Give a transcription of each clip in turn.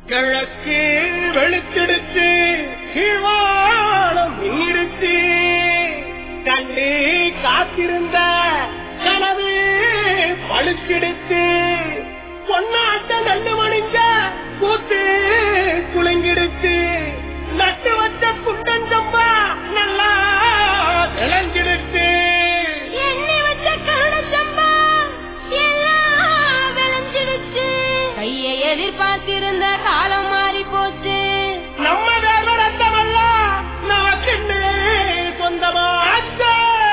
கிழக்கு வெளுத்திடுச்சு கீழ்வானம் நீடிச்சு கண்டு காத்திருந்த கனவு பழுக்கிடுச்சு பொன்னாட்ட நல்லு மணிஞ்ச கூத்து குலுங்கிடுச்சு நட்டு வச்ச குண்டஞ்சம்பா நல்லா விளைஞ்சிடுச்சு எண்ணி வச்ச கருணச்சம்பா எல்லாம் விளைஞ்சிடுச்சு கையை எதிர்பார்த்திருந்த காலம் மாறி போச்சு நம்ம வேலை ரத்தமல்ல நமக்குன்னு சொந்தமாச்சே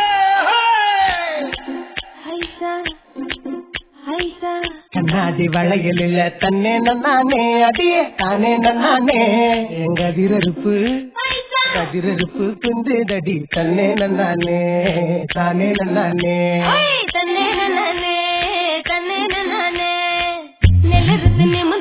ஹைசா ஹைசா கண்ணாடி வளையல் இல்ல தன்னே நன்னானே அடியே தானே நன்னானே எங்க அதிரறுப்பு ஹைசா கதிரறுப்பு குந்துதடி தன்னே நன்னானே தானே நன்னானே தன்னே நானே தன்னே நானே நெல்லறுத்து நிமிர்ந்து